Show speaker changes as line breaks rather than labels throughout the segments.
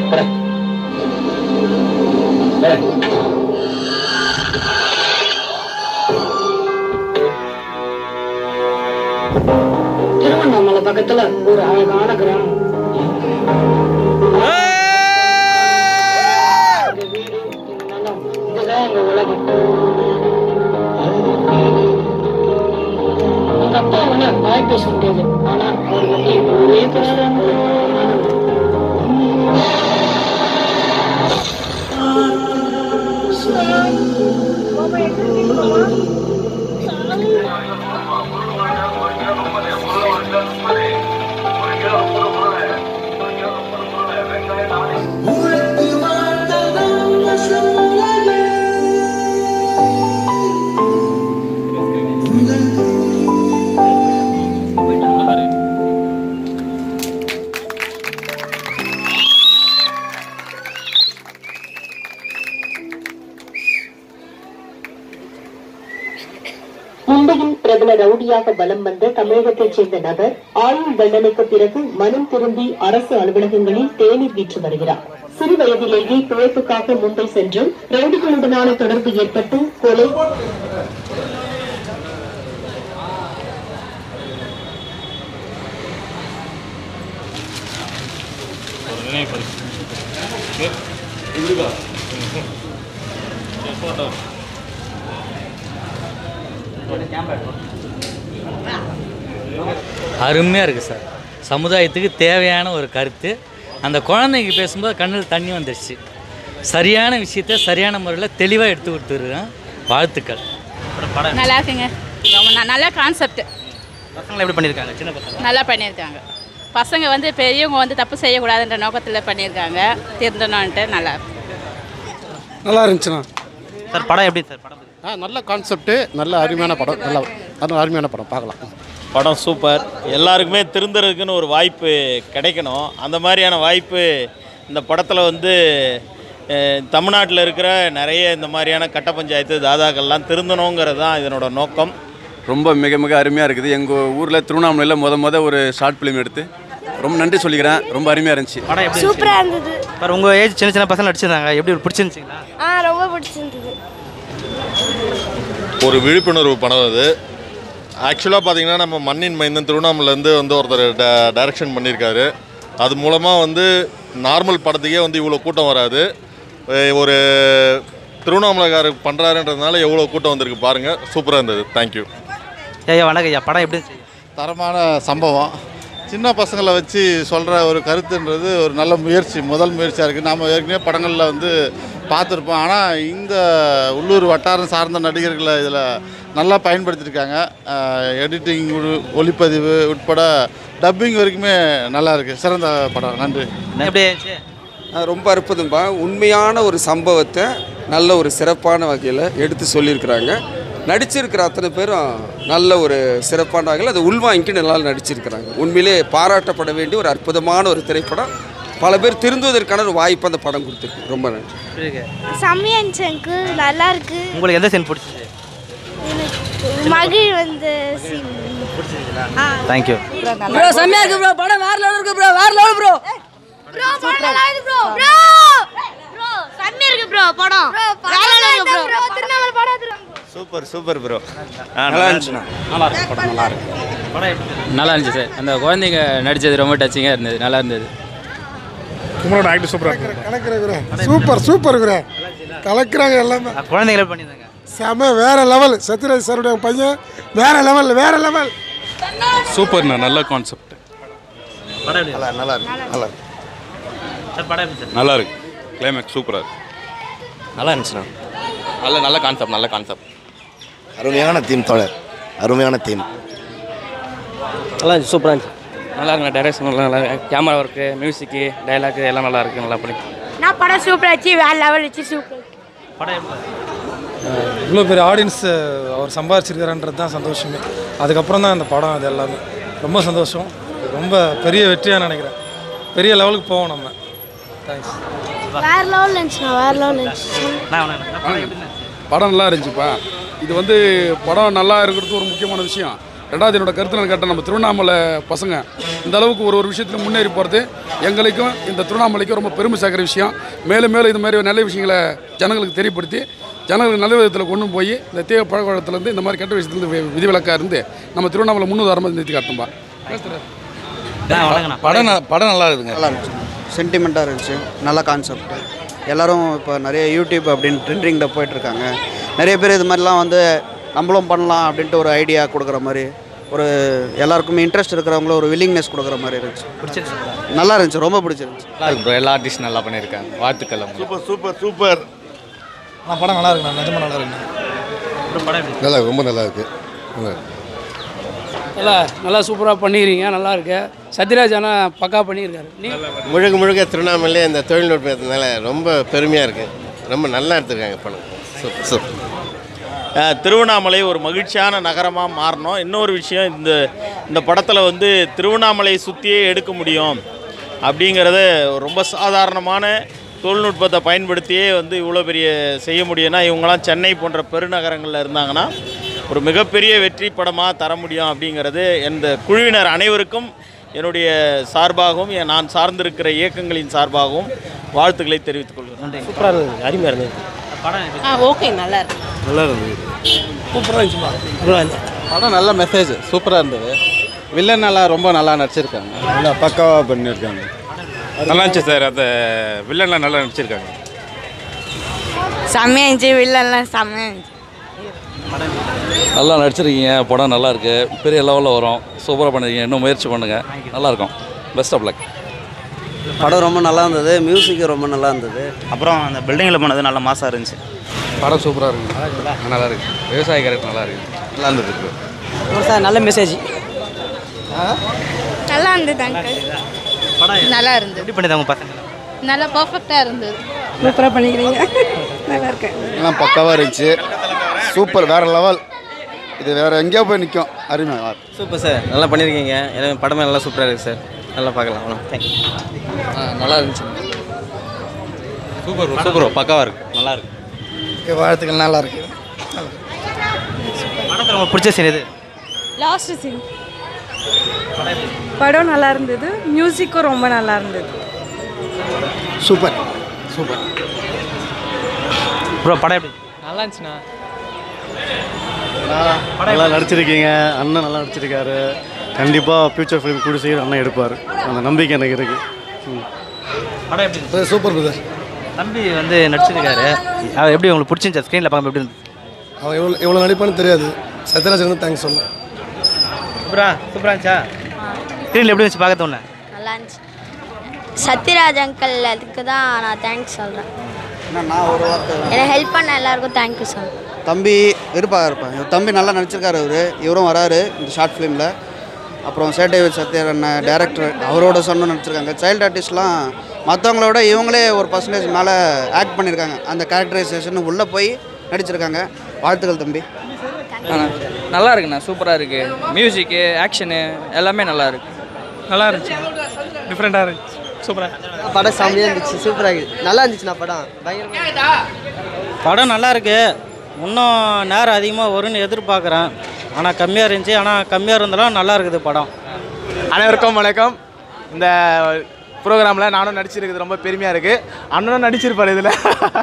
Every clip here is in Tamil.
திருவண்ணாமலை பக்கத்துல ஒரு அழகான கிராமம் இந்த வீடு, இந்த நிலம், இதுதான் எங்க உலகம் எங்க அப்பா வந்து வாய் பேச முடியாது ஆனா அவர் வந்து ஒரே பேசுறாங்க
மும்பையில் பிரபல ரவுடியாக பலம் வந்த தமிழகத்தைச் சேர்ந்த நபர் ஆயுள் தண்டனைக்கு பிறகு மனம் திரும்பி அரசு அலுவலகங்களில் தேநீர் விற்று வருகிறார் சிறு வயதிலேயே பிழைப்புக்காக மும்பை சென்று ரவுடிகளுடனான தொடர்பு ஏற்பட்டு கொலை
அருமையாக இருக்குது சார் சமுதாயத்துக்கு தேவையான ஒரு கருத்து அந்த குழந்தைங்க பேசும்போது கண்ணில் தண்ணி வந்துடுச்சு சரியான விஷயத்த சரியான முறையில் தெளிவாக எடுத்து கொடுத்துருக்கேன் வாழ்த்துக்கள் படம்
நல்லா இருக்குங்க ரொம்ப ந- நல்ல கான்செப்ட்
பசங்களை எப்படி பண்ணியிருக்காங்க சின்ன பசங்க
நல்லா பண்ணியிருக்காங்க பசங்க வந்து பெரியவங்க வந்து தப்பு செய்யக்கூடாதுன்ற நோக்கத்தில் பண்ணியிருக்காங்க திருந்தணுன்ட்டு நல்லா இருக்கு.
நல்லா இருந்துச்சுண்ணா
சார் படம் எப்படி சார் படம்
ஆ நல்ல கான்செப்ட்டு நல்ல அருமையான படம் நல்ல நல்ல அருமையான படம் பார்க்கலாம்
படம் சூப்பர் எல்லாருக்குமே திருந்துறதுக்குன்னு ஒரு வாய்ப்பு கிடைக்கணும் அந்த மாதிரியான வாய்ப்பு இந்த படத்தில் வந்து தமிழ்நாட்டில் இருக்கிற நிறைய இந்த மாதிரியான கட்ட பஞ்சாயத்து தாதாக்கள்லாம் திருந்தணுங்கிறது தான் இதனோட நோக்கம்
ரொம்ப மிக மிக அருமையாக இருக்குது எங்கள் ஊரில் திருவண்ணாமலையில் முத முத ஒரு ஷார்ட் ஃபிலிம் எடுத்து ரொம்ப நன்றி சொல்லிக்கிறேன் ரொம்ப அருமையாக இருந்துச்சு
படம் எப்படி
சூப்பராக இருந்தது
சார் உங்கள் ஏஜ் சின்ன சின்ன பசங்க நடிச்சிருந்தாங்க எப்படி பிடிச்சிருந்துச்சிங்களா
ஆ ரொம்ப பிடிச்சிருந்தது
ஒரு விழிப்புணர்வு படம் அது ஆக்சுவலாக பார்த்தீங்கன்னா நம்ம மண்ணின் மைந்தன் திருவண்ணாமலேருந்து வந்து ஒருத்தர் ட டைரக்ஷன் பண்ணியிருக்காரு அது மூலமாக வந்து நார்மல் படத்துக்கே வந்து இவ்வளோ கூட்டம் வராது அஹ் ஒரு திருவண்ணாமலைக்காரர் பண்ணுறாருன்றதுனால எவ்வளோ கூட்டம் வந்திருக்கு பாருங்கள் சூப்பராக இருந்தது தேங்க்யூ
ஐயா வணக்கம் ஐயா படம் எப்படி இருந்துச்சு
தரமான சம்பவம் சின்ன பசங்களை வச்சு சொல்கிற ஒரு கருத்துன்றது ஒரு நல்ல முயற்சி முதல் முயற்சியாக இருக்குது நாம் ஏற்கனவே படங்களில் வந்து பார்த்துருப்போம் ஆனால் இந்த உள்ளூர் வட்டாரம் சார்ந்த நடிகர்களை இதில் நல்லா பயன்படுத்தியிருக்காங்க எடிட்டிங் ஒளிப்பதிவு உட்பட டப்பிங் வரைக்குமே நல்லா இருக்குது சிறந்த படம் நன்றி
எப்படி இருந்துச்சு
ரொம்ப அற்புதம்பா உண்மையான ஒரு சம்பவத்தை நல்ல ஒரு சிறப்பான வகையில் எடுத்து சொல்லியிருக்கிறாங்க நடிச்சிருக்கிற அத்தனை பேரும் நல்ல ஒரு சிறப்பான வகையில் அதை உள்வாங்கிட்டு நல்லா நடிச்சிருக்கிறாங்க உண்மையிலே பாராட்டப்பட வேண்டிய ஒரு அற்புதமான ஒரு திரைப்படம் பல பேர் திருந்துவதற்கான ஒரு வாய்ப்பு அந்த படம் கொடுத்துருக்கு ரொம்ப நன்றி
இருக்கு
செம்மையா இருந்துச்சு எனக்கு நல்லா இருக்கு
உங்களுக்கு எந்த சீன் பிடிச்சிச்சு
எனக்கு மகிழ் வந்து scene. ஆ
தேங்க்யூ
ப்ரோ செம்மையா இருக்கு ப்ரோ படம் வேற லெவல் இருக்கு ப்ரோ வேற லெவல் ப்ரோ
ப்ரோ படம் நல்லா இருக்கு ப்ரோ ப்ரோ ப்ரோ செம்மையா இருக்கு ப்ரோ படம் வேற லெவல் இருக்கு ப்ரோ திருநாமல் படம் திருநாமல்
சூப்பர் சூப்பர் ப்ரோ
நல்லா இருந்துச்சுண்ணா
நல்லா இருக்கு படம் நல்லா இருக்கு படம் எப்படி இருந்துச்சு?
நல்லா இருந்துச்சு சார் அந்த குழந்தைங்க நடித்தது ரொம்ப டச்சிங்காக இருந்தது நல்லா இருந்தது
குமரோட ஆக்டிவ் சூப்பராக கலக்கிற சூப்பர் சூப்பர் கலக்கிறாங்க எல்லாமே
ஆ, குழந்தைங்களை எப்படி பண்ணியிருந்தாங்க
செம வேற லெவல் சத்யராஜ் சாருடைய பையன் வேற லெவல் வேற லெவல்
சூப்பர்ண்ணா நல்ல கான்செப்ட்
படம் எப்படி
நல்லா நல்லா இருக்கு நல்லா இருக்கு
சார் படம் எப்படி சார்
நல்லா இருக்கு கிளைமேக்ஸ் சூப்பராக இருக்கு
நல்லா இருந்துச்சுண்ணா நல்ல நல்ல கான்செப்ட் நல்ல கான்செப்ட்
அருமையான தீம் தோழர் அருமையான தீம்
நல்லா இருந்துச்சு சூப்பராக இருந்துச்சு நல்லா இருக்குண்ணா டைரக்ஷன் நல்லா நல்லா கேமரா ஒர்க்கு மியூசிக்கு டைலாக்கு எல்லாம் நல்லா இருக்கு நல்லா பண்ணி
நான் படம் சூப்பரா வச்சு வேற லெவல் வச்சு சூப்பர்
படம் எப்படி
இவ்வளோ பெரிய ஆடியன்ஸ் அவர் சம்பாதிச்சிருக்காருன்றது தான் சந்தோஷமே அதுக்கப்புறம் தான் இந்த படம் அது எல்லாமே ரொம்ப சந்தோஷம் ரொம்ப பெரிய வெற்றியாக நினைக்கிறேன் பெரிய லெவலுக்கு போவோம் நம்ம தேங்க்ஸ்
வேற லெவல் இருந்துச்சுண்ணா வேற லெவல் இருந்துச்சு
நான் வேணாம், நான் படம் எப்படி இருந்துச்சு
படம் நல்லா இருந்துச்சுப்பா இது வந்து படம் நல்லா இருக்கிறது ஒரு முக்கியமான விஷயம்
ரெண்டாவது என்னோட கருத்து நான் கேட்டால் நம்ம திருவண்ணாமலை பசங்க இந்த அளவுக்கு ஒரு ஒரு விஷயத்தில் முன்னேறி போகிறது எங்களுக்கும் இந்த திருவண்ணாமலைக்கும் ரொம்ப பெருமை சேர்க்குற விஷயம் மேலும் மேலும் இது மாதிரி நல்ல விஷயங்களை ஜனங்களுக்கு தெரியப்படுத்தி ஜனங்களுக்கு நல்ல விதத்தில் கொண்டு போய் இந்த தீய பழக்கவழக்கத்துலேருந்து இந்த மாதிரி கெட்ட விஷயத்துலேருந்து வி- விதிவிலக்காக இருந்து நம்ம திருவண்ணாமலை முன்னுதாரணமாக நிறுத்தி காட்டும்பா
படம் ந- படம் நல்லா இருக்குங்க
நல்லா இருந்துச்சு சென்டிமெண்ட்டாக இருந்துச்சு நல்ல கான்செப்ட் எல்லாரும் இப்போ நிறைய யூடியூப் அப்படின்னு ட்ரெண்டிங்கில் போயிட்டுருக்காங்க நிறைய பேர் இது மாதிரிலாம் வந்து நம்மளும் பண்ணலாம் அப்படின்ட்டு ஒரு ஐடியா கொடுக்குற மாதிரி ஒரு எல்லாருக்குமே இன்ட்ரெஸ்ட் இருக்கிறவங்கள ஒரு வில்லிங்னஸ் கொடுக்குற மாதிரி இருந்துச்சு நல்லா இருந்துச்சு ரொம்ப பிடிச்சிருந்துச்சு
நல்லா இருக்கு ப்ரோ எல்லா ஆர்டிஸ்ட் நல்லா பண்ணியிருக்காங்க வாழ்த்துக்கள் அவங்க
சூப்பர் சூப்பர் சூப்பர்
படம் நல்லா இருக்குண்ணா நிஜமாக நல்லா இருக்குண்ணா
நல்லா இருக்கு, ரொம்ப நல்லா இருக்கு நல்லா இருக்கு.
நல்லா நல்லா சூப்பராக பண்ணிக்கிறீங்க நல்லா இருக்கு சத்யராஜ் ஆனால் பக்கா பண்ணியிருக்காரு நீ
முழுக்க முழுக்க திருவண்ணாமலை இந்த தொழில்நுட்பத்தினால ரொம்ப பெருமையாக இருக்குது ரொம்ப நல்லா எடுத்துருக்காங்க படம் சூப்பர் சூப்பர்
அஹ், திருவண்ணாமலை ஒரு மகிழ்ச்சியான நகரமாக மாறணும் இன்னொரு விஷயம் இந்த இந்த படத்தில் வந்து திருவண்ணாமலையை சுற்றியே எடுக்க முடியும் அப்படிங்கிறத ரொம்ப சாதாரணமான தொழில்நுட்பத்தை பயன்படுத்தியே வந்து இவ்வளோ பெரிய செய்ய முடியும்னா இவங்களாம் சென்னை போன்ற பெருநகரங்களில் இருந்தாங்கன்னா ஒரு மிகப்பெரிய வெற்றி படமாக தர முடியும் அப்படிங்கிறது இந்த குழுவினர் அனைவருக்கும் என்னுடைய சார்பாகவும் என் நான் சார்ந்திருக்கிற இயக்கங்களின் சார்பாகவும் வாழ்த்துக்களை தெரிவித்துக் கொள்கிறேன்
சூப்பராக இருந்தது அருமையாக இருந்தது
ஆ ஓகே நல்லா இருக்கு
நல்லா இருந்தது
சூப்பராக இருந்துச்சுமா
படம் நல்ல மெசேஜ் சூப்பராக இருந்தது வில்லன் நல்லா ரொம்ப நல்லா நடிச்சிருக்காங்க நல்லா பக்காவாக பண்ணியிருக்காங்க
நல்லா இருந்துச்சு சார் அந்த வில்லன்லாம் நல்லா நடிச்சிருக்காங்க
செம்மையா இருந்துச்சு வில்லன்லாம் செம்மையா இருந்துச்சு
நல்லா நடிச்சிருக்கீங்க படம் நல்லா இருக்கு பெரிய லெவலில் வரும் சூப்பராக பண்ணிருக்கீங்க இன்னும் முயற்சி பண்ணுங்க நல்லா இருக்கும் பெஸ்ட் ஆஃப் லக்
படம் ரொம்ப நல்லா இருந்தது மியூசிக் ரொம்ப நல்லா இருந்தது
அப்புறம் அந்த பில்டிங்கில் பண்ணது நல்ல மாசாக இருந்துச்சு
படம் சூப்பராக இருக்கு நல்லா இருக்கு விவசாய கேரக்டர் நல்லா இருக்கு நல்லா இருந்தது
சார் நல்ல மெசேஜ்
நல்லா இருந்தது அங்கிள்
நல்லா இருந்தது
எப்படி பண்ணிருந்தாங்க உங்க பசங்க
நல்லா பர்ஃபெக்டாக இருந்தது
சூப்பராக பண்ணிக்கிறீங்க நல்லா இருக்கேன்
எல்லாம் பக்காவாக இருந்துச்சு சூப்பர் வேற லெவல் இது வேற எங்கேயோ போய் நிற்கும் அருமையாக
சூப்பர் சார் நல்லா பண்ணியிருக்கீங்க எனக்கு படமே நல்லா சூப்பராக இருக்குது சார் நல்லா பார்க்கலாம் அவ்வளோ தேங்க்யூ நல்லா இருந்துச்சு சூப்பர் சூப்பர் பக்காவாக இருக்கு நல்லா இருக்கு
வாழ்த்துக்கள் நல்லா இருக்கு
படத்தில் உங்களுக்கு பிடிச்ச சீன் எது
லாஸ்ட் சீன் படம் நல்லா இருந்தது மியூசிக்கும் ரொம்ப நல்லா இருந்தது
சூப்பர் சூப்பர்
ப்ரோ படம் எப்படி
நல்லா இருந்துச்சுண்ணா
நல்லா நடிச்சிருக்கீங்க அண்ணன் நல்லா நடிச்சிருக்காரு கண்டிப்பாக ஃப்யூச்சர் ஃபிலிம் கூட சீக்கிரம் அண்ணன் எடுப்பார் அந்த நம்பிக்கை எனக்கு இருக்கு ம்.
படம் எப்படி இருந்துச்சு?
சூப்பர் பிரதர்
தம்பி வந்து நடிச்சிருக்காரு அவர் எப்படி உங்களுக்கு பிடிச்சிருந்துச்சா ஸ்க்ரீனில் பார்க்க எப்படி இருந்துச்சு
அவன் எவ்வளோ எவ்வளோ நடிப்பான்னு தெரியாது சத்யராஜனுக்கு தேங்க்ஸ் சொல்லணும்
சூப்பரா சூப்பரா இருந்துச்சா ஸ்க்ரீனில் எப்படி இருந்துச்சு பார்க்க தோணல
நல்லா இருந்துச்சு சத்யராஜ் அங்கிள் அதுக்கு தான் நான் தேங்க்ஸ் சொல்கிறேன்
நான் ஒரு வார்த்தை
என்னை ஹெல்ப் பண்ண எல்லாருக்கும் தேங்க்யூ சொல்கிறேன்
தம்பி இருப்பா இருப்பேன் இவர் தம்பி நல்லா நடிச்சிருக்காரு அவர் இவரும் வராரு இந்த ஷார்ட் ஃபிலிமில் அப்புறம் சேட்டேவித் சத்யர் அண்ணன் டேரக்டர் அவரோட சொன்ன நடிச்சிருக்காங்க சைல்டு ஆர்டிஸ்ட்லாம் மற்றவங்களோட இவங்களே ஒரு பர்சன்டேஜ் மேலே ஆக்ட் பண்ணியிருக்காங்க அந்த கேரக்டரைசேஷன் உள்ளே போய் நடிச்சிருக்காங்க வாழ்த்துக்கள் தம்பி
நல்லா இருக்குண்ணா சூப்பராக இருக்குது மியூசிக்கு ஆக்ஷனு எல்லாமே நல்லா இருக்கு
நல்லா இருந்துச்சு டிஃப்ரெண்ட்டாக இருந்துச்சு சூப்பராக
படம் செம்மையாக இருந்துச்சு சூப்பராக இருக்குது நல்லா இருந்துச்சுண்ணா படம் பயங்கரமாக
படம் நல்லா இருக்கு இன்னும் நேரம் அதிகமாக வரும்னு எதிர்பார்க்குறேன் ஆனால் கம்மியாக இருந்துச்சு ஆனால் கம்மியாக இருந்தாலும் நல்லா இருக்குது படம்
அனைவருக்கும் வணக்கம் இந்த ப்ரோக்ராமில் நானும் நடிச்சிருக்கிறது ரொம்ப பெருமையாக இருக்குது அண்ணனும் நடிச்சிருப்பார் இதில்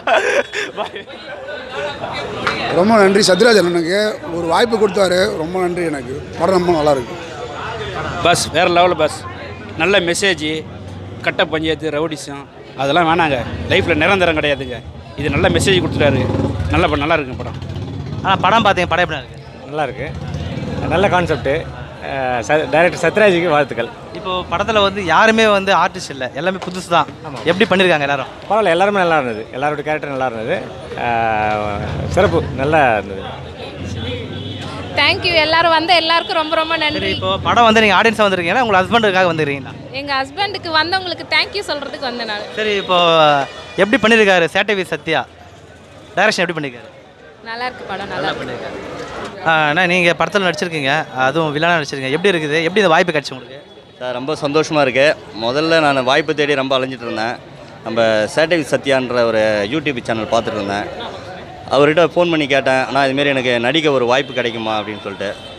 ரொம்ப நன்றி சத்யராஜ் அண்ணனுக்கு ஒரு வாய்ப்பு கொடுத்தாரு ரொம்ப நன்றி எனக்கு படம் ரொம்ப நல்லா இருக்கு
பஸ் வேறு லெவலில் பஸ் நல்ல மெசேஜ் கட்ட பஞ்சாயத்து ரவுடிசம் அதெல்லாம் வேணாங்க லைஃப்பில் நிரந்தரம் கிடையாதுங்க இது நல்ல மெசேஜ் கொடுத்துட்டாரு நல்ல படம் நல்லா இருக்குங்க படம்
ஆனால் படம் பார்த்தீங்க படம் எப்படி இருக்கு
நல்லா இருக்கு நல்ல கான்செப்ட்டு டைரக்டர் சத்யராஜுக்கு வாழ்த்துக்கள்
இப்போ படத்தில் வந்து யாருமே வந்து ஆர்டிஸ்ட் இல்லை எல்லாமே புதுசு தான் எப்படி பண்ணியிருக்காங்க எல்லாரும்
பரவாயில்ல எல்லாருமே நல்லா இருந்தது எல்லாரோட கேரக்டர் நல்லா இருந்தது அஹ், சிறப்பு நல்லா இருந்தது
தேங்க்யூ எல்லாரும் வந்த எல்லாருக்கும் ரொம்ப ரொம்ப நன்றி
இப்போ படம் வந்து நீங்கள் ஆடியன்ஸாக வந்திருக்கீங்களா உங்கள் ஹஸ்பண்டுக்காக வந்துருக்கீங்களா
எங்கள் ஹஸ்பண்டுக்கு வந்தவங்களுக்கு தேங்க்யூ சொல்கிறதுக்கு வந்தேன் நான்
சரி இப்போ எப்படி பண்ணியிருக்காரு சேட்டவி சத்யா டைரக்ஷன் எப்படி பண்ணியிருக்காரு
நல்லா இருக்கு படம் நல்லா இருக்கு
அண்ணா நீங்கள் படத்தில் நடிச்சிருக்கீங்க அதுவும் வில்லனாக நடிச்சிருக்கீங்க எப்படி இருக்குது எப்படி இந்த வாய்ப்பு கிடைச்சு உங்களுக்கு
சார் ரொம்ப சந்தோஷமாக இருக்குது முதல்ல நான் வாய்ப்பு தேடி ரொம்ப அலைஞ்சிட்டு இருந்தேன் நம்ம சேட்டவி சத்யான்ற ஒரு யூடியூப் சேனல் பார்த்துட்டு இருந்தேன் அவர்கிட்ட ஃபோன் பண்ணி கேட்டேன் ஆனால் இதுமாரி எனக்கு நடிக்க ஒரு வாய்ப்பு கிடைக்குமா அப்படின்னு சொல்லிட்டு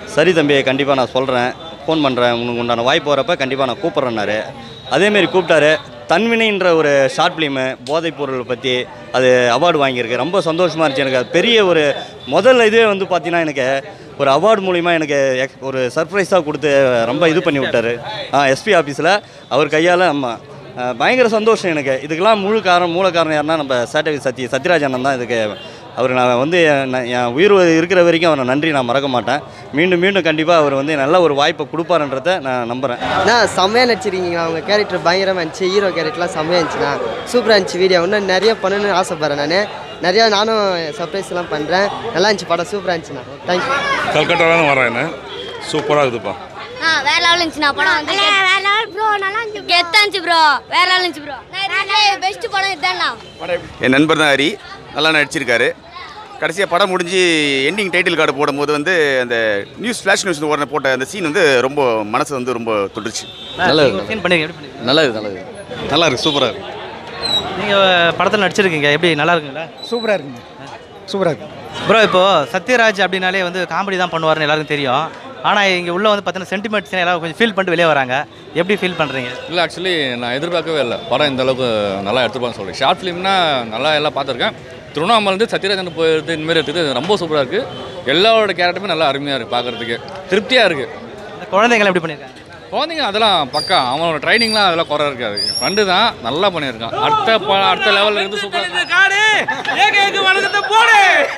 சரி தம்பி கண்டிப்பாக நான் சொல்கிறேன் ஃபோன் பண்ணுறேன் உனக்கு உண்டான வாய்ப்பு வரப்போ கண்டிப்பாக நான் கூப்பிட்றேன்னாரு அதேமாரி கூப்பிட்டாரு தன்வினைன்ற ஒரு ஷார்ட் ஃபிலிமு போதைப் பொருள் பற்றி அது அவார்டு வாங்கியிருக்கு ரொம்ப சந்தோஷமாக இருந்துச்சு எனக்கு அது பெரிய ஒரு முதல் இதுவே வந்து பார்த்தீங்கன்னா எனக்கு ஒரு அவார்டு மூலிமா எனக்கு எக்- ஒரு சர்ப்ரைஸாக கொடுத்து ரொம்ப இது பண்ணி விட்டாரு ஆ எஸ்பி ஆஃபீஸில் அவர் கையால் ஆமாம் அஹ் பயங்கர சந்தோஷம் எனக்கு இதுக்கெல்லாம் முழு காரணம் மூல காரணம் யாருன்னா நம்ம சேட்டவி சத்ய சத்யராஜ் அண்ணன் தான் இதுக்கு அவர் நான் வந்து நான் என் உயிர் இருக்கிற வரைக்கும் அவரை நன்றி நான் மறக்க மாட்டேன் மீண்டும் மீண்டும் கண்டிப்பாக அவர் வந்து நல்ல ஒரு வாய்ப்பை கொடுப்பாருன்றதை நான் நம்புகிறேன்
அண்ணா செம்மையாக நடிச்சிருக்கீங்க அவங்க கேரக்டர் பயங்கரமாக இருந்துச்சு ஹீரோ கேரக்டர்லாம் செம்மையாக இருந்துச்சுண்ணா சூப்பராக இருந்துச்சு வீடியோ இன்னும் நிறைய பண்ணணும்னு ஆசைப்பட்றேன் நான் நிறையா நானும் சர்ப்ரைஸ்லாம் பண்ணுறேன் நல்லா இருந்துச்சு படம் சூப்பராக இருந்துச்சுண்ணா தேங்க்யூ
கல்கட்டாவில் வரேன் சூப்பராக இருக்குதுப்பா
ஆ வேற லெவல் இருந்துச்சுண்ணா படம் வந்து வேற லெவல் ப்ரோ நல்லா இருந்துச்சு கெத்தா இருந்துச்சு ப்ரோ வேற லெவல் இருந்துச்சு ப்ரோ பெஸ்ட் படம் இதுதான்ண்ணா
என் நண்பர் தான் ஹரி நல்லா நடிச்சிருக்காரு கடைசியாக படம் முடிஞ்சு எண்டிங் டைட்டில் கார்டு போடும்போது வந்து அந்த நியூஸ் ஃப்ளாஷ் நியூஸ் உடனே போட்ட அந்த சீன் வந்து ரொம்ப மனசு வந்து ரொம்ப தொட்டுருச்சு
நல்லா
சீன் பண்ணிருக்கீங்க எப்படி பண்ணிருக்கீங்க
நல்லா இருக்கு நல்லா இருக்கு நல்லா இருக்கு சூப்பராக இருக்கு
நீங்கள் படத்தில் நடிச்சிருக்கீங்க எப்படி நல்லா இருக்குங்களா
சூப்பராக இருக்குங்க சூப்பராக இருக்கு
ப்ரோ இப்போ சத்யராஜ் அப்படின்னாலே வந்து காமெடி தான் பண்ணுவாருன்னு எல்லாருக்கும் தெரியும் ஆனால் இங்கே உள்ள வந்து பார்த்தீங்கன்னா சென்டிமெண்ட்ஸ் எல்லாரும் கொஞ்சம் ஃபீல் பண்ணிட்டு வெளியே வராங்க எப்படி ஃபீல் பண்ணுறீங்க
இல்லை ஆக்சுவலி நான் எதிர்பார்க்கவே இல்லை படம் இந்த அளவுக்கு நல்லா எடுத்துப்பான்னு சொல்லி ஷார்ட் ஃபிலிம்னா நல்லா எல்லாம் பார்த்துருக்கேன் திருவண்ணாமலேருந்து சத்யராஜன் போயிடுறது இந்தமாரி எடுத்துட்டு ரொம்ப சூப்பராக இருக்குது எல்லாரோட கேரக்டருமே நல்லா அருமையாக இருக்குது பார்க்குறதுக்கு திருப்தியாக இருக்குது
இந்த குழந்தைங்களை எப்படி பண்ணியிருக்காங்க
குழந்தைங்க அதெல்லாம் பக்கா அவனோட ட்ரைனிங்லாம் அதெல்லாம் குறை இருக்காது ஃப்ரெண்டு தான் நல்லா பண்ணியிருக்கான் அடுத்த ப அடுத்த லெவலில் இருந்து சூப்பராக
காடு ஏக வணக்கத்தை போடு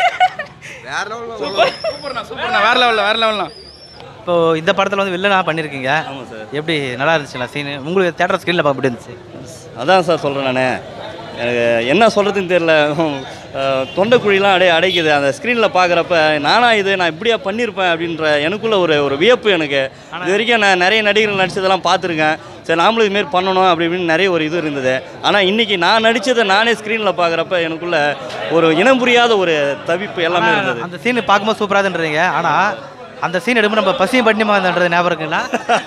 சூப்பர் சூப்பர்ண்ணா சூப்பர்ண்ணா வேற லெவலில் வேற லெவல்ண்ணா
இப்போ இந்த படத்தில் வந்து வில்லனா பண்ணியிருக்கீங்க ஆமாம் சார் எப்படி நல்லா இருந்துச்சுங்களா சீனு உங்களுக்கு தேட்டர் ஸ்க்ரீனில் பார்க்க எப்படி இருந்துச்சு
அதான் சார் சொல்கிறேன் நான் எனக்கு என்ன சொல்கிறதுன்னு தெரில தொண்டைக்குழிலாம் அடைய அடைக்குது அந்த ஸ்க்ரீனில் பார்க்குறப்ப நானா இது நான் இப்படியா பண்ணியிருப்பேன் அப்படின்ற எனக்குள்ள ஒரு ஒரு வியப்பு எனக்கு இது வரைக்கும் நான் நிறைய நடிகர்கள் நடிச்சதெல்லாம் பார்த்துருக்கேன் சரி நாமளும் இதுமாரி பண்ணணும் அப்படி இப்படின்னு நிறைய ஒரு இது இருந்தது ஆனால் இன்றைக்கி நான் நடித்ததை நானே ஸ்க்ரீனில் பார்க்குறப்ப எனக்குள்ள ஒரு இனம் புரியாத ஒரு தவிப்பு எல்லாமே இருந்தது
அந்த சீன் பார்க்கும்போது சூப்பராகன்றீங்க ஆனால் அந்த சீன் எடுக்கும்போது நம்ம பசியும் பட்டினிமா இருந்தது ஞாபகம் இருக்குங்களா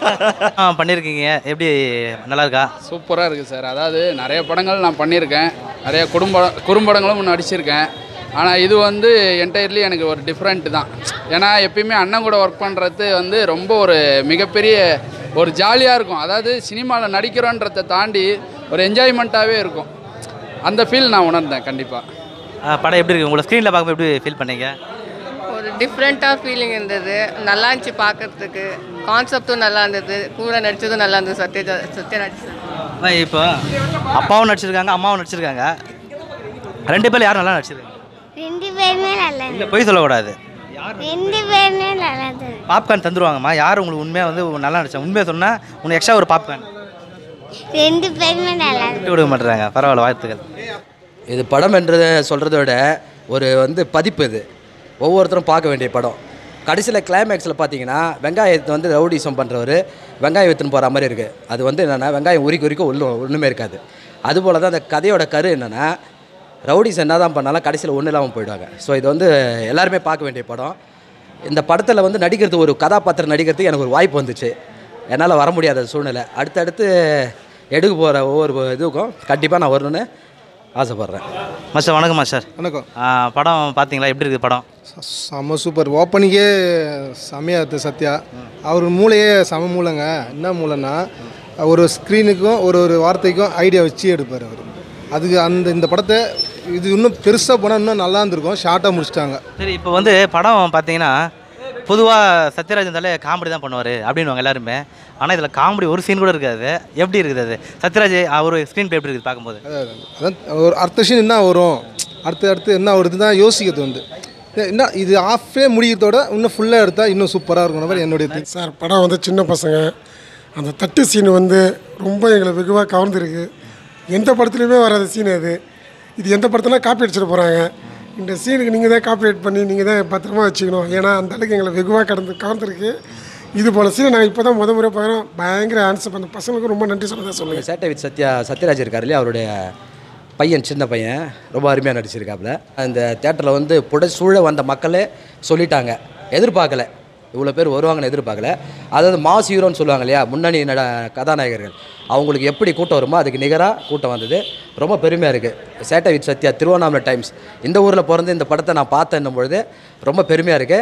ஆ பண்ணியிருக்கீங்க எப்படி நல்லா இருக்கா
சூப்பராக இருக்குது சார் அதாவது நிறைய படங்கள் நான் பண்ணியிருக்கேன் நிறைய குடும்ப குறும்படங்களும் நடிச்சிருக்கேன் ஆனால் இது வந்து என்டையர்லி எனக்கு ஒரு டிஃப்ரெண்ட் தான் ஏன்னா எப்பயுமே அண்ணன் கூட ஒர்க் பண்ணுறது வந்து ரொம்ப ஒரு மிகப்பெரிய ஒரு ஜாலியாக இருக்கும் அதாவது சினிமாவில் நடிக்கிறோன்றதை தாண்டி ஒரு என்ஜாய்மெண்ட்டாகவே இருக்கும் அந்த ஃபீல் நான் உணர்ந்தேன் கண்டிப்பாக
ஆ, படம் எப்படி இருக்கு உங்களை ஸ்க்ரீனில் பார்க்கும்போது எப்படி ஃபீல் பண்ணீங்க
ஒரு டிஃப்ரெண்ட்டாக ஃபீலிங் இருந்தது நல்லா இருந்துச்சு பார்க்கறதுக்கு கான்செப்டும் நல்லா இருந்தது கூட நடிச்சதும் நல்லா இருந்தது சத்யஜா சத்யராஜ் சார்
அம்மா, இப்போ அப்பாவும் நடிச்சிருக்காங்க அம்மாவும் நடிச்சிருக்காங்க ரெண்டு பேரும் யாரும் நல்லா நடிச்சிருக்காங்க
ரெண்டு பேருமே நல்லா
இல்லை பொய் சொல்லக்கூடாது
ரெண்டு பேருமே நல்லா இருந்தது
பாப்கார்ன் தந்துருவாங்கம்மா யார் உங்களுக்கு உண்மையாக வந்து நல்லா நடிச்சா உண்மையாக சொன்னால் உனக்கு எக்ஸ்ட்ரா ஒரு பாப்கார்ன்
ரெண்டு பேருமே நல்லா
விட்டு கொடுக்க மாட்டுறாங்க பரவாயில்ல வாழ்த்துக்கள்
இது படம் என்றதை சொல்கிறத விட ஒரு வந்து பதிப்பு இது ஒவ்வொருத்தரும் பார்க்க வேண்டிய படம் கடைசியில் கிளைமேக்ஸில் பார்த்தீங்கன்னா வெங்காயத்தை வந்து ரவுடிசம் பண்ணுறவர் வெங்காயம் விற்றுன்னு போகிற மாதிரி இருக்குது அது வந்து என்னென்னா வெங்காயம் உரிக்க உரிக்க ஒன்று ஒன்றுமே இருக்காது அதுபோல் தான் அந்த கதையோட கரு என்னென்னா ரவுடிஸ் என்ன தான் பண்ணாலும் கடைசியில் ஒன்றும் இல்லாமல் போயிடுவாங்க ஸோ இது வந்து எல்லாருமே பார்க்க வேண்டிய படம் இந்த படத்தில் வந்து நடிக்கிறது ஒரு கதாபாத்திரம் நடிக்கிறதுக்கு எனக்கு ஒரு வாய்ப்பு வந்துச்சு என்னால் வர முடியாத சூழ்நிலை அடுத்தடுத்து எடுக்க போகிற ஒவ்வொரு இதுக்கும் கண்டிப்பாக நான் வரணும்னு ஆசைப்பட்றேன்
மாஸ்டர் வணக்கம் மாஸ்டர்
வணக்கம்
ஆ, படம் பார்த்தீங்களா எப்படி இருக்குது படம்
செம்ம சூப்பர் ஓப்பனிங்கே செம்மையாக இருக்குது சத்யா அவர் மூளையே செம மூளைங்க என்ன மூளைன்னா ஒரு ஸ்க்ரீனுக்கும் ஒரு ஒரு வார்த்தைக்கும் ஐடியா வச்சு எடுப்பார் அவர் அதுக்கு அந்த இந்த படத்தை இது இன்னும் பெருசாக போனால் இன்னும் நல்லா இருந்திருக்கும் ஷார்ட்டாக முடிச்சிட்டாங்க
சரி இப்போ வந்து படம் பார்த்தீங்கன்னா பொதுவாக சத்யராஜ் இருந்தாலே காமெடி தான் பண்ணுவார் அப்படின்வாங்க எல்லாருமே ஆனால் இதில் காமெடி ஒரு சீன் கூட இருக்காது எப்படி இருக்குது அது சத்யராஜ் அவர் ஸ்க்ரீன் பிளே எப்படி இருக்குது பார்க்கும்போது
அதான் ஒரு அடுத்த சீன் என்ன வரும் அடுத்து அடுத்து என்ன வருது தான் யோசிக்கிறது வந்து என்ன இது ஆஃபே முடிக்கிறதோட இன்னும் ஃபுல்லாக எடுத்தால் இன்னும் சூப்பராக இருக்கும் மாதிரி என்னுடைய திங்க்
சார் படம் வந்து சின்ன பசங்க அந்த தட்டு சீன் வந்து ரொம்ப எங்களை வெகுவாக கவர்ந்துருக்கு எந்த படத்துலையுமே வராத சீன் அது இது எந்த படத்தில் காப்பி அடிச்சிட போகிறாங்க இந்த சீனுக்கு நீங்கள் தான் காப்பிரைட் பண்ணி நீங்கள் தான் பத்திரமா வச்சுக்கணும் ஏன்னா அந்த அளவுக்கு எங்களை வெகுவாக கடந்து கவர்ந்துருக்கு இது போல் சீனை நான் இப்போ தான் முத முறை பார்க்குறோம் பயங்கர ஆன்சர் பண்ண பசங்களுக்கு ரொம்ப நன்றி சொல்லதான் சொல்லுங்கள்
சேட்டை வித் சத்யா சத்யராஜ் இருக்கார் இல்லையா அவருடைய பையன் சின்ன பையன் ரொம்ப அருமையாக நடிச்சிருக்காப்புல அந்த தேட்டரில் வந்து புட சூழ வந்த மக்களே சொல்லிட்டாங்க எதிர்பார்க்கல இவ்வளோ பேர் வருவாங்கன்னு எதிர்பார்க்கல அதாவது மாஸ் ஹீரோன்னு சொல்லுவாங்க இல்லையா முன்னணி நட கதாநாயகர்கள் அவங்களுக்கு எப்படி கூட்டம் வருமோ அதுக்கு நிகராக கூட்டம் வந்தது ரொம்ப பெருமையாக இருக்குது சேட்டை வித் சத்யா திருவண்ணாமலை டைம்ஸ் இந்த ஊரில் பிறந்து இந்த படத்தை நான் பார்த்தேன்னும் பொழுது ரொம்ப பெருமையாக இருக்குது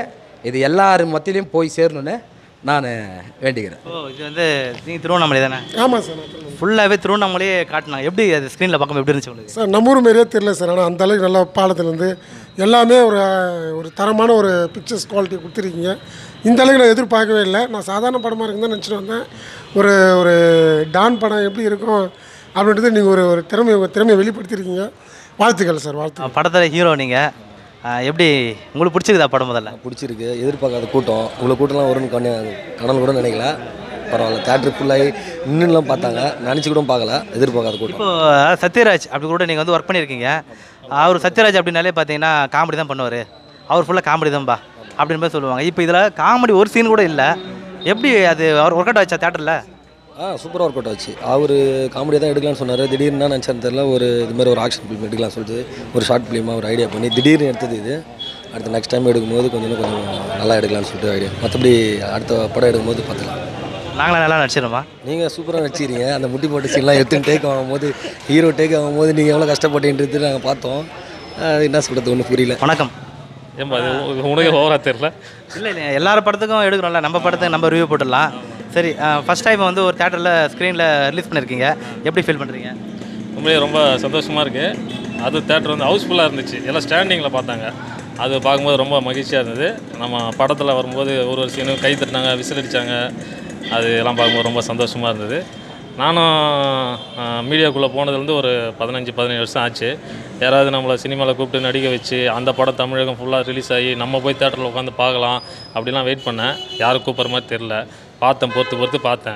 இது எல்லார் மத்தியிலையும் போய் சேரணுன்னு நான் வேண்டிக்கிறேன்
ஓ இது வந்து நீங்கள் திருவண்ணாமலை தானே
ஆமாம் சார்
ஃபுல்லாகவே திருவண்ணாமலையே காட்டினாங்க எப்படி அது ஸ்க்ரீனில் பார்க்கும்போது எப்படி இருந்துச்சு உங்களுக்கு
சார் நம்ம ஊர் மாரியே தெரியல சார் ஆனால் அந்த அளவுக்கு நல்லா பாலத்துலேருந்து எல்லாமே ஒரு ஒரு தரமான ஒரு பிக்சர்ஸ் குவாலிட்டி கொடுத்துருக்கீங்க இந்த அளவுக்கு நான் எதிர்பார்க்கவே இல்லை நான் சாதாரண படமாக இருக்குன்னு தான் நினச்சிட்டு வந்தேன் ஒரு ஒரு டான் படம் எப்படி இருக்கும் அப்படின்றது நீங்கள் ஒரு ஒரு திறமை உங்கள் திறமையை வெளிப்படுத்தியிருக்கீங்க வாழ்த்துக்கள் சார் வாழ்த்து
படத்தில் ஹீரோ நீங்கள் எப்படி உங்களுக்கு பிடிச்சிருக்குதா படம் முதல்ல
பிடிச்சிருக்கு எதிர்பார்க்காத கூட்டம் இவ்வளோ கூட்டம்லாம் வரும்னு கண்ணு கடல் கூட நினைக்கல பரவாயில்ல தேட்டர் ஃபுல்லாகி நின்றுலாம் பார்த்தாங்க நினச்சி கூட பார்க்கல எதிர்பார்க்காத கூட்டம்
இப்போ சத்யராஜ் அப்படி கூட நீங்கள் வந்து ஒர்க் பண்ணியிருக்கீங்க அவர் சத்யராஜ் அப்படின்னாலே பார்த்தீங்கன்னா காமெடி தான் பண்ணுவார் அவர் ஃபுல்லாக காமெடி தான்பா அப்படின்னு மாதிரி சொல்லுவாங்க இப்போ இதில் காமெடி ஒரு சீன் கூட இல்லை எப்படி அது அவர் ஒர்க் அவுட் ஆச்சா தேட்டரில்
ஆ சூப்பராக ஒர்க் அவுட் ஆச்சு அவர் காமெடியாக தான் எடுக்கலாம்னு சொன்னார் திடீர்னு தான் நினச்சேன் தெரியல ஒரு இது மாதிரி ஒரு ஆக்ஷன் ஃபிலிம் எடுக்கலாம்னு சொல்லிட்டு ஒரு ஷார்ட் ஃபிலிமாக ஒரு ஐடியா பண்ணி திடீர்னு எடுத்தது இது அடுத்து நெக்ஸ்ட் டைம் எடுக்கும்போது கொஞ்சம் இன்னும் கொஞ்சம் நல்லா எடுக்கலாம்னு சொல்லிட்டு ஐடியா மற்றபடி அடுத்த படம் எடுக்கும்போது பார்த்துக்கலாம்
நாங்களாம் நல்லா நடிச்சிடுமா
நீங்கள் சூப்பராக நடிச்சிக்கிறீங்க அந்த முட்டி போட்டு சீன்லாம் எடுத்து டேக் ஆகும்போது ஹீரோ டேக் ஆகும்போது நீங்கள் எவ்வளோ கஷ்டப்பட்டீன்றது நாங்கள் பார்த்தோம் அது என்ன சொல்கிறது ஒன்றும் புரியல
வணக்கம்
ஏன்பா அது உ- உனக்கு ஓவரா தெரியல
இல்லை இல்லை எல்லார் படத்துக்கும் எடுக்கிறோம்ல நம்ம படத்துக்கு நம்ம ரிவ்யூ போட்டுடலாம் சரி ஃபஸ்ட் டைம் வந்து ஒரு தேட்டரில் ஸ்க்ரீனில் ரிலீஸ் பண்ணியிருக்கீங்க எப்படி ஃபீல் பண்ணுறீங்க
உண்மையிலே ரொம்ப சந்தோஷமாக இருக்குது அது தேட்டர் வந்து ஹவுஸ்ஃபுல்லாக இருந்துச்சு எல்லாம் ஸ்டாண்டிங்கில் பார்த்தாங்க அது பார்க்கும்போது ரொம்ப மகிழ்ச்சியாக இருந்தது நம்ம படத்தில் வரும்போது ஒரு ஒரு சீனும் கை தட்டினாங்க விசில் அடித்தாங்க அது எல்லாம் பார்க்கும்போது ரொம்ப சந்தோஷமாக இருந்தது நானும் மீடியாக்குள்ளே போனதுலேருந்து ஒரு பதினஞ்சு பதினேழு வருஷம் ஆச்சு யாராவது நம்மளை சினிமாவில் கூப்பிட்டு நடிக்க வச்சு அந்த படம் தமிழகம் ஃபுல்லாக ரிலீஸ் ஆகி நம்ம போய் தேட்டரில் உட்காந்து பார்க்கலாம் அப்படிலாம் வெயிட் பண்ணேன் யாரும் கூப்பிட்ற மாதிரி தெரில பார்த்தேன் பொறுத்து பொறுத்து பார்த்தேன்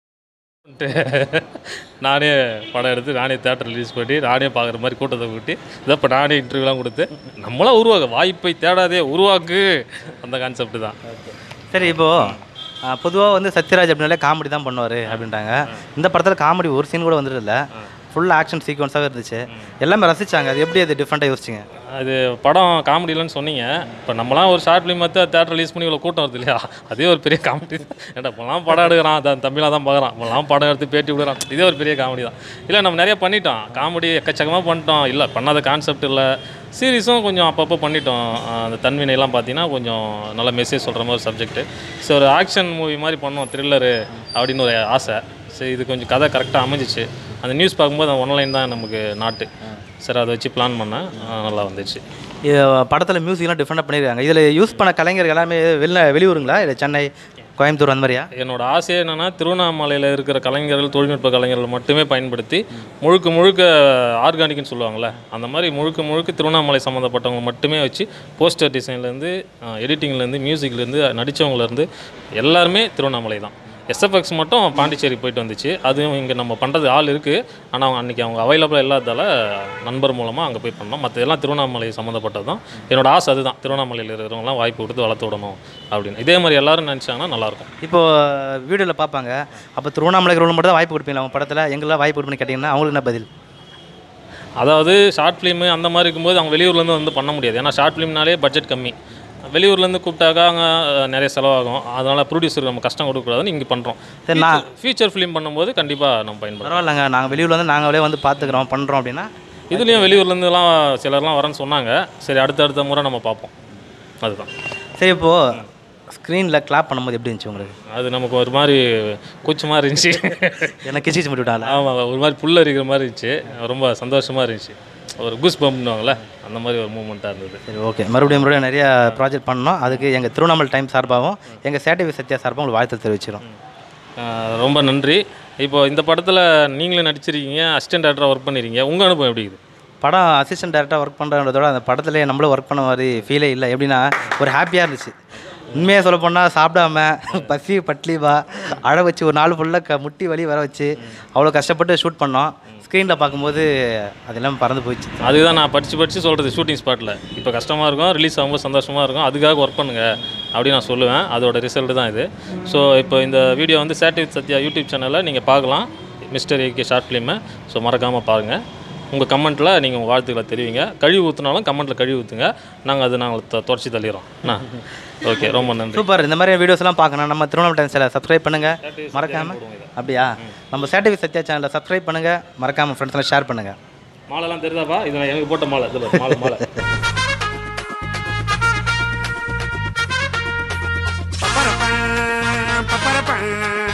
நானே படம் எடுத்து நானே தேட்டர் ரிலீஸ் பண்ணி நானே பார்க்குற மாதிரி கூட்டத்தை கூட்டி இதை இப்போ நானே இன்டர்வியூலாம் கொடுத்து நம்மளாம் உருவாக்க வாய்ப்பை தேடாதே உருவாக்கு அந்த கான்செப்ட் தான்
சரி இப்போது பொதுவாக வந்து சத்யராஜ் அப்படின்னாலே காமெடி தான் பண்ணுவார் அப்படின்றாங்க இந்த படத்தில் காமெடி ஒரு சீன் கூட வந்துடல ஃபுல் ஆக்ஷன் சீக்வன்ஸாகவே இருந்துச்சு எல்லாமே ரசிச்சாங்க அது எப்படி அது டிஃப்ரெண்ட்டாக யோசிச்சிங்க
அது படம் காமெடி இல்லைன்னு சொன்னீங்க இப்போ நம்மளாம் ஒரு ஷார்ட் ஃபிலிம் பார்த்து தேட்டர் ரிலீஸ் பண்ணி இவ்வளோ கூட்டம் வருது இல்லையா அதே ஒரு பெரிய காமெடி ஏன்டா இப்போலாம் படம் எடுக்கிறான் அதான் தமிழாக தான் பார்க்குறான் இப்போலாம் படம் எடுத்து பேட்டி விடுறான் இதே ஒரு பெரிய காமெடி தான் இல்லை நம்ம நிறைய பண்ணிட்டோம் காமெடி எக்கச்சக்கமாக பண்ணிட்டோம் இல்லை பண்ணாத கான்செப்ட் இல்லை சீரிஸும் கொஞ்சம் அப்பப்போ பண்ணிட்டோம் ஆஹ் அந்த தன்வினைலாம் பார்த்தீங்கன்னா கொஞ்சம் நல்ல மெசேஜ் சொல்கிற மாதிரி சப்ஜெக்ட்டு ஸோ ஒரு ஆக்ஷன் மூவி மாதிரி பண்ணோம் த்ரில்லரு அப்படின்னு ஒரு ஆசை சரி இது கொஞ்சம் கதை கரெக்டாக அமைஞ்சிச்சு அந்த நியூஸ் பார்க்கும்போது அந்த ஒன்லைன் தான் நமக்கு நாட்டு சரி அதை வச்சு பிளான் பண்ணேன் ஆஹ் நல்லா வந்துச்சு
படத்தில் மியூசிக்லாம் டிஃப்ரெண்ட்டாக பண்ணியிருக்காங்க இதில் யூஸ் பண்ண கலைஞர்கள் எல்லாமே வெளில வெளியூருங்களா இல்லை சென்னை கோயம்புத்தூர் அந்த மாதிரியா
என்னோட ஆசை என்னென்னா திருவண்ணாமலையில் இருக்கிற கலைஞர்கள் தொழில்நுட்ப கலைஞர்கள் மட்டுமே பயன்படுத்தி முழுக்க முழுக்க ஆர்கானிக்னு சொல்லுவாங்கள்ல அந்த மாதிரி முழுக்க முழுக்க திருவண்ணாமலை சம்மந்தப்பட்டவங்க மட்டுமே வச்சு போஸ்டர் டிசைன்லேருந்து எடிட்டிங்லேருந்து மியூசிக்லேருந்து நடித்தவங்கலேருந்து எல்லாருமே திருவண்ணாமலை தான் எஸ்எஃப்எக்ஸ் மட்டும் பாண்டிச்சேரி போயிட்டு வந்துச்சு அதுவும் இங்கே நம்ம பண்ணுறது ஆள் இருக்குது ஆனால் அவங்க அன்றைக்கி அவங்க அவைலபிளாக இல்லாததால் நண்பர் மூலமாக அங்கே போய் பண்ணோம் மற்ற எல்லாம் திருவண்ணாமலை சம்மந்தப்பட்டது தான் என்னோட ஆசை அதுதான் திருவண்ணாமலையில் இருக்கிறவங்களாம் வாய்ப்பு கொடுத்து வளர்த்து விடணும் அப்படின்னு இதே மாதிரி எல்லாரும் நினச்சாங்கன்னா நல்லாயிருக்கும்
இப்போது வீடியோவில் பார்ப்பாங்க அப்போ திருவண்ணாமலை ரோல் மட்டும் தான் வாய்ப்பு கொடுப்பீங்களா அவங்க படத்தில் எங்கெல்லாம் வாய்ப்பு கொடுப்பீங்கன்னு கேட்டிங்கன்னா அவங்களுக்கு என்ன பதில்
அதாவது ஷார்ட் ஃபிலிமு அந்த மாதிரி இருக்கும்போது அவங்க வெளியூர்லேருந்து வந்து பண்ண முடியாது ஏன்னா ஷார்ட் ஃபிலிம்னாலே பட்ஜெட் கம்மி வெளியூர்லேருந்து கூப்பிட்டாக்கா அங்கே நிறைய செலவாகும் அதனால் ப்ரொடியூசருக்கு நம்ம கஷ்டம் கொடுக்கக்கூடாதுன்னு இங்கே பண்ணுறோம்
சரி, நான்-
ஃபியூச்சர் ஃபிலிம் பண்ணும்போது கண்டிப்பாக நம்ம பயன்படுறோம்
பரவாயில்லைங்க நாங்கள் வெளியூரில் வந்து நாங்களே வந்து பார்த்துக்குறோம் பண்ணுறோம் அப்படின்னா
இதுலேயும் வெளியூர்லேருந்துலாம் சிலர்லாம் வரேன்னு சொன்னாங்க சரி அடுத்த அடுத்த முறை நம்ம பார்ப்போம் அதுதான்
சரி இப்போது ஸ்க்ரீனில் கிளாப் பண்ணும்போது எப்படி இருந்துச்சு உங்களுக்கு
அது நமக்கு ஒரு மாதிரி கூச்சமாக இருந்துச்சு
எனக்கு கிச்சிச்சு மட்டும் விட்டாங்களா
ஆமாம் ஒரு மாதிரி புல்லரிக்கிற மாதிரி இருந்துச்சு ரொம்ப சந்தோஷமாக இருந்துச்சு ஒரு குஸ் பம்னுவாங்கள்ல அந்த மாதிரி ஒரு மூமெண்ட்டாக இருந்தது
சரி ஓகே மறுபடியும் மறுபடியும் நிறைய ப்ராஜெக்ட் பண்ணோம் அதுக்கு எங்கள் திருவண்ணாமலை டைம் சார்பாகவும் எங்கள் சேட்டவி சத்யா சார்பாகவும் உங்களுக்கு வாழ்த்து தெரிவிச்சிடும்
ஆஹ் ரொம்ப நன்றி இப்போ இந்த படத்தில் நீங்களும் நடிச்சிருக்கீங்க அசிஸ்டன்ட் டேரக்டராக ஒர்க் பண்ணிருக்கீங்க உங்கள் அனுபவம் எப்படி இருக்குது
படம் அசிஸ்டன்ட் டேரக்டராக ஒர்க் பண்ணுறதோட அந்த படத்துலேயே நம்மளும் ஒர்க் பண்ண மாதிரி ஃபீலே இல்லை எப்படின்னா ஒரு ஹாப்பியாக இருந்துச்சு உண்மையாக சொல்ல போனால் சாப்பிடாம பசி பட்லிவா அழ வச்சு ஒரு நாள் ஃபுல்லாக க முட்டி வலி வர வச்சு அவ்வளோ கஷ்டப்பட்டு ஷூட் பண்ணோம் ஸ்க்ரீனில் பார்க்கும்போது அதெல்லாம் பறந்து போயிடுச்சு
அதுதான் நான் படித்து படித்து சொல்கிறது ஷூட்டிங் ஸ்பாட்டில் இப்போ கஷ்டமாக இருக்கும் ரிலீஸ் ஆகும்போது சந்தோஷமாக இருக்கும் அதுக்காக ஒர்க் பண்ணுங்க அப்படின்னு நான் சொல்லுவேன் அதோட ரிசல்ட் தான் இது ஸோ இப்போ இந்த வீடியோ வந்து சேட்டி வித் சத்யா யூடியூப் சேனலில் நீங்கள் பார்க்கலாம் மிஸ்டர் ஏகே ஷார்ட் ஃபிலிமை ஸோ மறக்காமல் பாருங்கள் உங்கள் கமெண்ட்டில் நீங்கள் உங்கள் வாழ்த்துக்களை தெரிவிங்க கழுவி ஊற்றினாலும் கமெண்ட்டில் கழுவி ஊற்றுங்க நாங்கள் அதை நாங்கள் தொ- தொடச்சி தள்ளிடுறோம் என்ன ஓகே ரொம்ப நன்றி
சூப்பர் இந்த மாதிரி வீடியோஸ்லாம் பார்க்கணும் நம்ம திருவண்ணாமலை டைம்ஸில் சப்ஸ்கிரைப் பண்ணுங்கள் மறக்காமல் அப்படியா நம்ம சேட்டவி சத்யா சேனலில் சப்ஸ்கிரைப் பண்ணுங்கள் மறக்காமல் ஃப்ரெண்ட்ஸ்லாம் ஷேர் பண்ணுங்கள்
மாலைலாம் தெரியுதாப்பா இது எனக்கு போட்ட மாலை இதில் மாலை மாலை
இருப்பேன்